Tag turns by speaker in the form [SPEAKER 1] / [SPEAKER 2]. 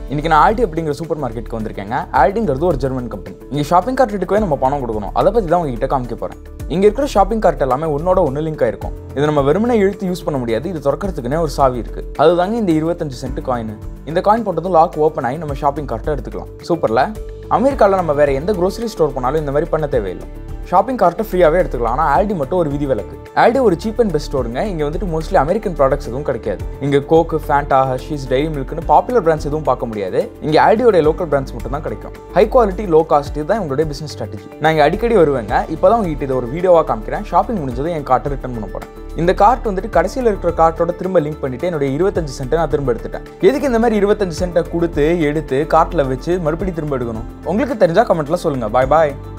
[SPEAKER 1] இன்னைக்கு நான் ஆல்டி அப்படிங்கிற சூப்பர் மார்க்கெட்டுக்கு வந்திருக்கேங்க ஆல்டிங்கிறது ஒரு ஜெர்மன் கம்பெனி இங்கே ஷாப்பிங் கார்ட் எடுக்கவே நம்ம பணம் கொடுக்கணும் அதை பற்றி தான் உங்ககிட்ட காமிக்க போகிறேன் இங்கே இருக்கிற ஷாப்பிங் கார்ட் எல்லாமே ஒன்னோட ஒன்று லிங்க் ஆயிருக்கும் இதை நம்ம வெறுமனே இழுத்து யூஸ் பண்ண முடியாது இது திறக்கிறதுக்குனே ஒரு சாவி இருக்கு அதுதாங்க இந்த இருபத்தஞ்சு சென்ட் காயின் இந்த காயின் போட்டதும் லாக் ஓப்பன் ஆகி நம்ம ஷாப்பிங் கார்ட்டை எடுத்துக்கலாம் சூப்பர்ல அமெரிக்காவில் நம்ம வேற எந்த grocery ஸ்டோர் போனாலும் இந்த மாதிரி பண்ண தேவையில்லை ஷாப்பிங் கார்ட்டை ஃப்ரீயாகவே எடுத்துக்கலாம் ஆனால் ஆல்டி மட்டும் ஒரு விதி விலக்கு ஆல்டி ஒரு சீப் அண்ட் பெஸ்ட் ஸ்டோருங்க இங்கே வந்துட்டு மோஸ்ட்லி அமெரிக்கன் ப்ராடக்ட்ஸ் எதுவும் கிடைக்காது இங்கே கோக்கு ஃபேண்டா ஹர்ஷீஸ் டைரி மில்க்னு பாப்புலர் பிராண்ட்ஸ் எதுவும் பார்க்க முடியாது இங்கே ஆல்டியோட லோக்கல் பிராண்ட்ஸ் மட்டும் தான் கிடைக்கும் ஹை குவாலிட்டி லோ காஸ்ட் இதுதான் உங்களுடைய பிசினஸ் ஸ்ட்ராட்டஜி நான் இங்கே அடிக்கடி வருவேங்க இப்போ தான் உங்ககிட்ட இதை ஒரு வீடியோவாக காமிக்கிறேன் ஷாப்பிங் முடிஞ்சதும் என் கார்ட்டை ரிட்டர்ன் பண்ண போகிறேன் இந்த கார்ட் வந்துட்டு கடைசியில் இருக்கிற கார்ட்டோட திரும்ப லிங்க் பண்ணிட்டு என்னுடைய இருபத்தஞ்சு சென்ட்டை நான் திரும்ப எடுத்துட்டேன் எதுக்கு இந்த மாதிரி இருபத்தஞ்சு சென்ட்டை கொடுத்து எடுத்து கார்ட்டில் வச்சு மறுபடியும் திரும்ப எடுக்கணும் உங்களுக்கு தெரிஞ்சா கமெண்ட்ல சொல்லுங்க பாய் பாய்